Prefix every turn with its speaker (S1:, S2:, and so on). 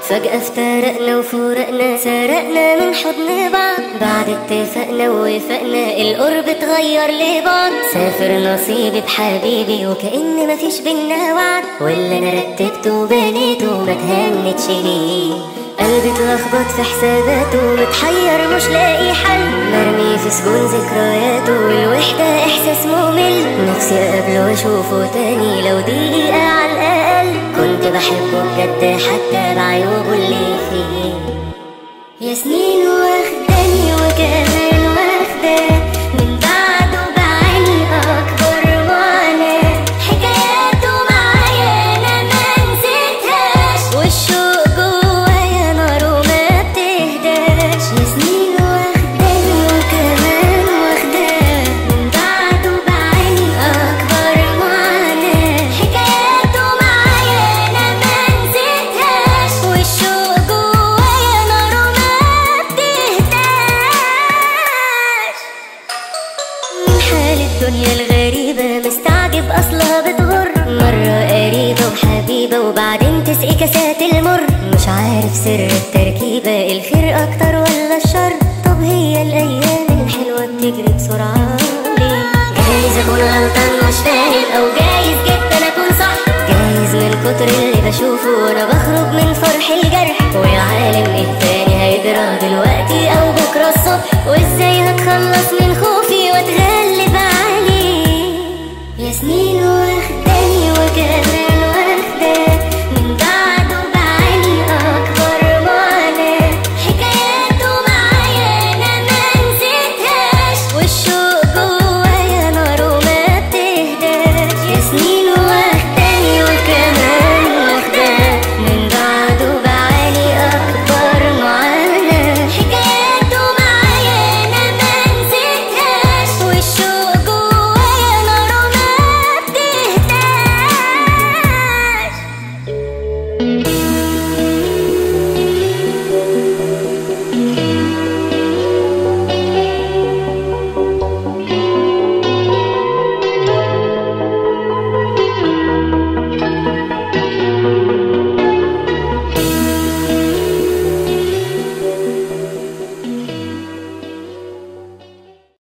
S1: فجأة افترقنا وفورقنا سرقنا من حضن بعض بعد اتفقنا ووفقنا القرب اتغير لبعض سافر نصيبي بحبيبي وكأن مفيش بينا وعد واللي انا رتبته وبنيته ما تهنتش ليه قلبي اتلخبط في حساباته متحير مش لاقي حل مرمي في سجون ذكرياته والوحدة احساس ممل نفسي اقابله واشوفه تاني لو دقيقة على الاقل كنت بحبه بجد حتى بعيوبه اللي فيه يا سنين واخداني وكمان واخداه من بعده بعاني اكبر معاناة حكاياته معايا انا ما نسيتهاش والشوق جوايا نار وما بتهداش يا سنين واخداني وكمان واخداه من بعده بعاني اكبر معاناة حكاياته معايا انا ما نسيتهاش والشوق جوايا نار وما بتهداش حال الدنيا الغريبة مستعجب أصلها بتغر مرة قريبة وحبيبة وبعدين تسقي كاسات المر مش عارف سر التركيبة الخير أكتر ولا الشر طب هي الأيام الحلوة بتجري بسرعة ليه جايز أكون غلطان مش فاهم أو جايز جدا أكون صح جايز من كتر اللي بشوفه وأنا بخرج من فرح الجرح ويا عالم إيه تاني هيجرى دلوقتي أو بكرة الصبح وإزاي هتخلص من خوفي وأتغلب عليه يا سنين واخداني وكمان